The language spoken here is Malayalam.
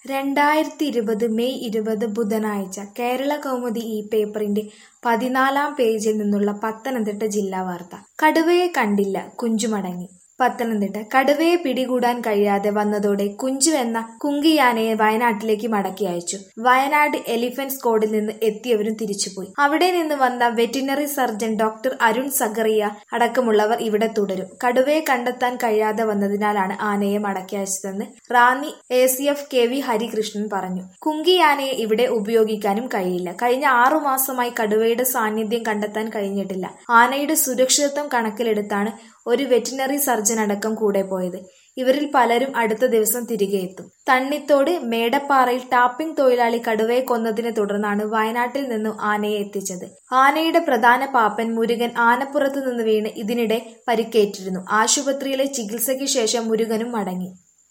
രണ്ടായിരത്തി ഇരുപത് മെയ് ഇരുപത് ബുധനാഴ്ച കേരള കൗമുദി ഈ പേപ്പറിന്റെ പതിനാലാം പേജിൽ നിന്നുള്ള പത്തനംതിട്ട ജില്ലാ വാർത്ത കടുവയെ കണ്ടില്ല കുഞ്ചു മടങ്ങി പത്തനംതിട്ട കടുവയെ പിടികൂടാൻ കഴിയാതെ വന്നതോടെ കുഞ്ചു എന്ന കുങ്കിയാനയെ വയനാട്ടിലേക്ക് മടക്കി അയച്ചു വയനാട് എലിഫന്റ് സ്ക്വാഡിൽ നിന്ന് എത്തിയവരും തിരിച്ചുപോയി അവിടെ നിന്ന് വന്ന veterinary surgeon doctor Arun Zacharia അടക്കമുള്ളവർ ഇവിടെ തുടരും കടുവയെ കണ്ടെത്താൻ കഴിയാതെ വന്നതിനാലാണ് ആനയെ മടക്കി അയച്ചതെന്ന് Ranni A C F K V Harikrishnan പറഞ്ഞു കുങ്കിയാനയെ ഇവിടെ ഉപയോഗിക്കാനും കഴിയില്ല കഴിഞ്ഞ ആറു മാസമായി കടുവയുടെ സാന്നിധ്യം കണ്ടെത്താൻ കഴിഞ്ഞിട്ടില്ല ആനയുടെ സുരക്ഷിതത്വം കണക്കിലെടുത്താണ് ഒരു വെറ്റിനറി സർജൻ അടക്കം കൂടെ പോയത് ഇവരിൽ പലരും അടുത്ത ദിവസം തിരികെ എത്തും തണ്ണിത്തോട് മേടപ്പാറയിൽ ടാപ്പിംഗ് തൊഴിലാളി കടുവയെ കൊന്നതിനെ തുടർന്നാണ് വയനാട്ടിൽ നിന്നും ആനയെ എത്തിച്ചത് ആനയുടെ പ്രധാന പാപ്പൻ മുരുകൻ ആനപ്പുറത്ത് നിന്ന് വീണ് ഇതിനിടെ പരിക്കേറ്റിരുന്നു ആശുപത്രിയിലെ ചികിത്സയ്ക്ക് ശേഷം മുരുകനും മടങ്ങി